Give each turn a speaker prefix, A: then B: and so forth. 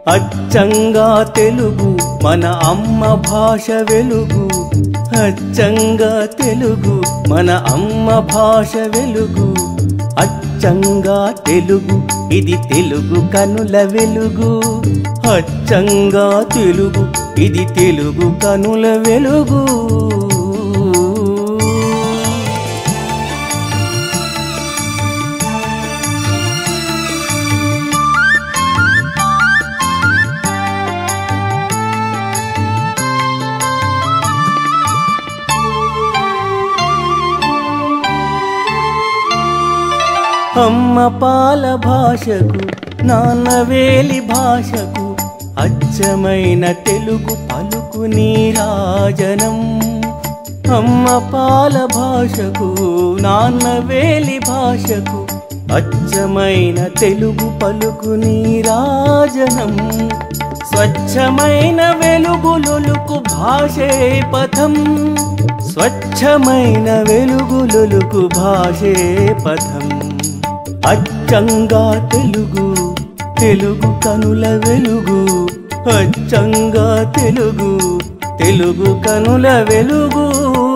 A: అచ్చంగా తెలుగు మన అమ్మ భాష వెలుగు అచ్చంగా తెలుగు మన అమ్మ భాష వెలుగు అచ్చంగా తెలుగు ఇది తెలుగు కనుల వెలుగు అచ్చంగా తెలుగు ఇది తెలుగు కనుల వెలుగు అమ్మ పాల భాషకు నాన్నవేలి భాషకు అచ్చమైన తెలుగు పలుకు నీరాజనం అమ్మ పాల భాషకు నాన్నవేలి భాషకు అచ్చమైన తెలుగు పలుకు నీరాజనం స్వచ్ఛమైన వెలుగులులుకు భాషే పథం స్వచ్ఛమైన వెలుగులులుకు భాషే పథం అచ్చంగా తెలుగు తెలుగు కనుల వెలుగు అచ్చంగా తెలుగు తెలుగు కనుల వెలుగు